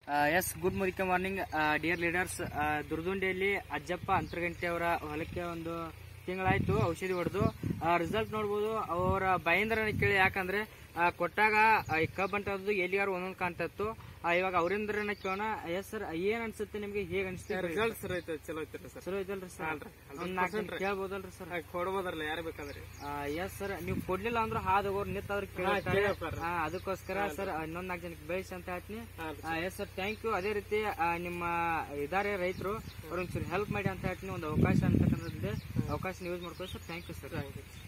S good ಮುರಿಕೆ morning dear leaders ದುರ್ದುಂಡಿಯಲ್ಲಿ ಅಜ್ಜಪ್ಪ ಅಂತರ್ಗಂಟೆ ಅವರ ಹೊಲಕ್ಕೆ ಒಂದು ತಿಂಗಳಾಯ್ತು ಔಷಧಿ ಹೊಡೆದು ರಿಸಲ್ಟ್ ನೋಡ್ಬೋದು ಅವರ ಬೈಂದ್ರ ಕೇಳಿ ಯಾಕಂದ್ರೆ ಆ, ಕೊಟ್ಟಾಗ ಆ, ಈ ಕಬ್ಬಂಟದ್ದು ಎಲ್ಲಿಗಾರು ಒಂದೊಂದು ಕಾಣ್ತಿತ್ತು ಆ, ಇವಾಗ ಅವರಿಂದ್ರನ ಕೇಳೋಣ ಎಸ್ ಸರ್ ಏನ್ ಅನ್ಸುತ್ತೆ ನಿಮ್ಗೆ ಹೇಗ್ ಅನ್ಸುತ್ತೆ ರಿಸಲ್ಟ್ ಸರ್ ಐತೆ ಚಲೋ ಐತ್ರಿ ಸರ್ ಚಲೋ ಐತಲ್ರಿ ಸರ್ ಹಾನ್ರಿ. ಒಂದ್ ನಾಲ್ಕು ಜನ ಕೇಳ್ಬೋದಲ್ರಿ ಸರ್ ಕೊಡ್ಬೋದ್ರಲ್ಲ ಯಾರು ಬೇಕಾದ್ರಿ ಎಸ್ ಸರ್ ನೀವು ಕೊಡ್ಲಿಲ್ಲ ಅಂದ್ರೂ ಹಾದ್ ಹೋಗೋರು ನಿಂತವ್ರು ಕೇಳ್ತಾರೆ ಕೇಳ್ತಾರೆ. ಹಾ, ಅದಕ್ಕೋಸ್ಕರ ಸರ್ ಇನ್ನೊಂದ್ ನಾಲ್ಕು ಜನಕ್ಕೆ ಬೆಳೆಸಿ ಅಂತ ಹೇಳ್ತೀನಿ ಹಾನ್ರಿ. ಎಸ್ ಸರ್ ಥ್ಯಾಂಕ್ ಯು ಅದೇ ರೀತಿ ಆ, ನಿಮ್ಮ ಇದಾರೆ ರೈತರು ಅವ್ರ ಒಂಚೂರು ಹೆಲ್ಪ್ ಮಾಡಿ ಅಂತ ಹೇಳ್ತೀನಿ ಒಂದು ಅವಕಾಶ ಅಂತಕ್ಕಂಥದ್ದಿದೆ ಅವಕಾಶ ಯೂಸ್ ಮಾಡ್ಕೊಳ್ಳಿ ಸರ್ ಥ್ಯಾಂಕ್ ಯು ಸರ್